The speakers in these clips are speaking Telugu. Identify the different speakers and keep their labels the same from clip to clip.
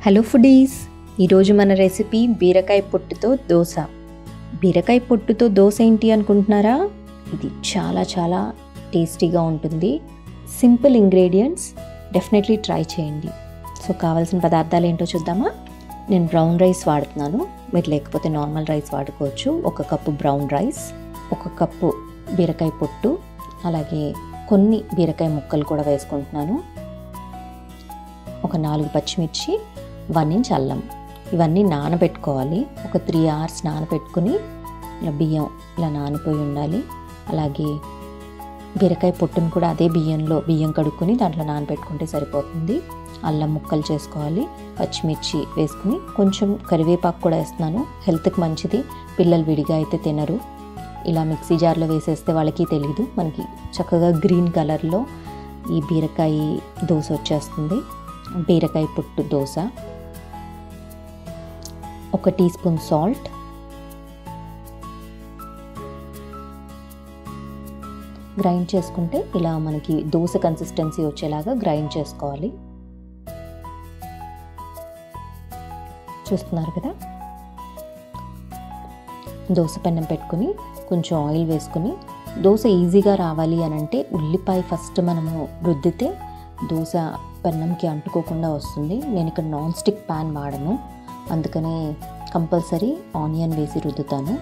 Speaker 1: హలో ఫుడీస్ ఈరోజు మన రెసిపీ బీరకాయ పొట్టుతో దోశ బీరకాయ పొట్టుతో దోశ ఏంటి అనుకుంటున్నారా ఇది చాలా చాలా టేస్టీగా ఉంటుంది సింపుల్ ఇంగ్రీడియంట్స్ డెఫినెట్లీ ట్రై చేయండి సో కావాల్సిన పదార్థాలు ఏంటో చూద్దామా నేను బ్రౌన్ రైస్ వాడుతున్నాను మీరు లేకపోతే నార్మల్ రైస్ వాడుకోవచ్చు ఒక కప్పు బ్రౌన్ రైస్ ఒక కప్పు బీరకాయ పొట్టు అలాగే కొన్ని బీరకాయ ముక్కలు కూడా వేసుకుంటున్నాను ఒక నాలుగు పచ్చిమిర్చి వన్ ఇంచ్ అల్లం ఇవన్నీ నానబెట్టుకోవాలి ఒక త్రీ అవర్స్ నానబెట్టుకుని ఇలా బియ్యం ఇలా నానిపోయి ఉండాలి అలాగే బీరకాయ పొట్టును కూడా అదే బియ్యంలో బియ్యం కడుక్కొని దాంట్లో నానబెట్టుకుంటే సరిపోతుంది అల్లం ముక్కలు చేసుకోవాలి పచ్చిమిర్చి వేసుకుని కొంచెం కరివేపాకు కూడా వేస్తున్నాను హెల్త్కి మంచిది పిల్లలు విడిగా అయితే తినరు ఇలా మిక్సీ జార్లో వేసేస్తే వాళ్ళకి తెలియదు మనకి చక్కగా గ్రీన్ కలర్లో ఈ బీరకాయ దోశ వచ్చేస్తుంది బీరకాయ పొట్టు దోశ ఒక టీ స్పూన్ సాల్ట్ గ్రైండ్ చేసుకుంటే ఇలా మనకి దోశ కన్సిస్టెన్సీ వచ్చేలాగా గ్రైండ్ చేసుకోవాలి చూస్తున్నారు కదా దోశ పెన్నం పెట్టుకుని కొంచెం ఆయిల్ వేసుకుని దోశ ఈజీగా రావాలి అని అంటే ఉల్లిపాయ ఫస్ట్ మనము రుద్దితే దోశ పెన్నంకి అంటుకోకుండా వస్తుంది నేను ఇక్కడ నాన్ స్టిక్ ప్యాన్ వాడను అందుకనే కంపల్సరీ ఆనియన్ వేసి రుద్దుతాను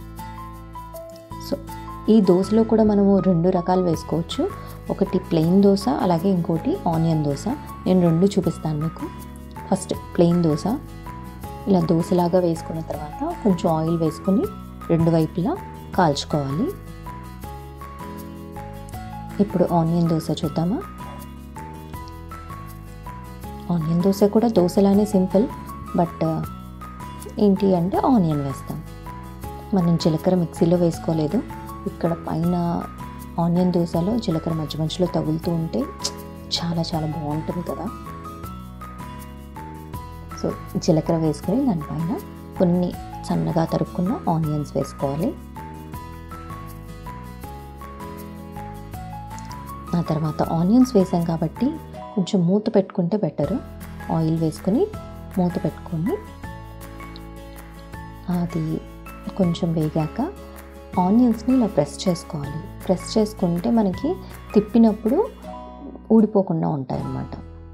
Speaker 1: సో ఈ దోశలో కూడా మనము రెండు రకాలు వేసుకోవచ్చు ఒకటి ప్లెయిన్ దోశ అలాగే ఇంకోటి ఆనియన్ దోశ నేను రెండు చూపిస్తాను మీకు ఫస్ట్ ప్లెయిన్ దోశ ఇలా దోశలాగా వేసుకున్న తర్వాత కొంచెం ఆయిల్ వేసుకుని రెండు వైపులా కాల్చుకోవాలి ఇప్పుడు ఆనియన్ దోశ చూద్దామా ఆనియన్ దోశ కూడా దోశలానే సింపుల్ బట్ ఏంటి అంటే ఆనియన్ వేస్తాం మనం జీలకర్ర మిక్సీలో వేసుకోలేదు ఇక్కడ పైన ఆనియన్ దోశలో జీలకర్ర మధ్య మధ్యలో తగులుతూ ఉంటే చాలా చాలా బాగుంటుంది కదా సో జీలకర్ర వేసుకొని దానిపైన కొన్ని సన్నగా తరుక్కున్న ఆనియన్స్ వేసుకోవాలి ఆ తర్వాత ఆనియన్స్ వేసాం కాబట్టి కొంచెం మూత పెట్టుకుంటే బెటర్ ఆయిల్ వేసుకొని మూత పెట్టుకొని అది కొంచెం వేగాక ఆనియన్స్ని ఇలా ప్రెస్ చేసుకోవాలి ప్రెస్ చేసుకుంటే మనకి తిప్పినప్పుడు ఊడిపోకుండా ఉంటాయి అన్నమాట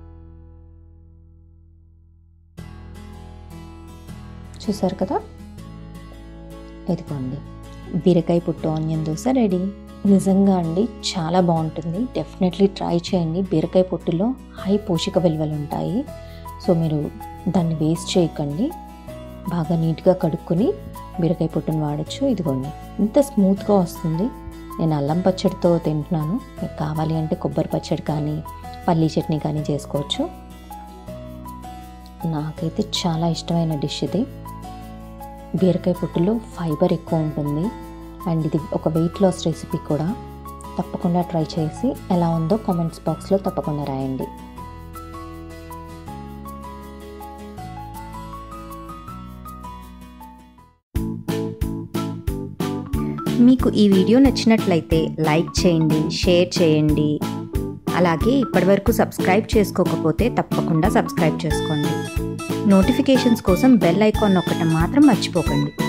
Speaker 1: చూసారు కదా ఇదిగోండి బీరకాయ పుట్టు ఆనియన్ దోశ రెడీ నిజంగా అండి చాలా బాగుంటుంది డెఫినెట్లీ ట్రై చేయండి బీరకాయ పొట్టులో హై పోషక విలువలు ఉంటాయి సో మీరు దాన్ని వేస్ట్ చేయకండి బాగా నీట్గా కడుక్కొని బీరకాయ పొట్టును వాడచ్చు ఇదిగోండి ఇంత స్మూత్గా వస్తుంది నేను అల్లం పచ్చడితో తింటున్నాను మీకు కావాలి అంటే కొబ్బరి పచ్చడి కానీ పల్లీ చట్నీ కానీ చేసుకోవచ్చు నాకైతే చాలా ఇష్టమైన డిష్ ఇది బీరకాయ పొట్టులో ఫైబర్ ఎక్కువ ఉంటుంది అండ్ ఇది ఒక వెయిట్ లాస్ రెసిపీ కూడా తప్పకుండా ట్రై చేసి ఎలా ఉందో కామెంట్స్ బాక్స్లో తప్పకుండా రాయండి మీకు ఈ వీడియో నచ్చినట్లయితే లైక్ చేయండి షేర్ చేయండి అలాగే ఇప్పటివరకు సబ్స్క్రైబ్ చేసుకోకపోతే తప్పకుండా సబ్స్క్రైబ్ చేసుకోండి నోటిఫికేషన్స్ కోసం బెల్ ఐకాన్ నొక్కటం మాత్రం మర్చిపోకండి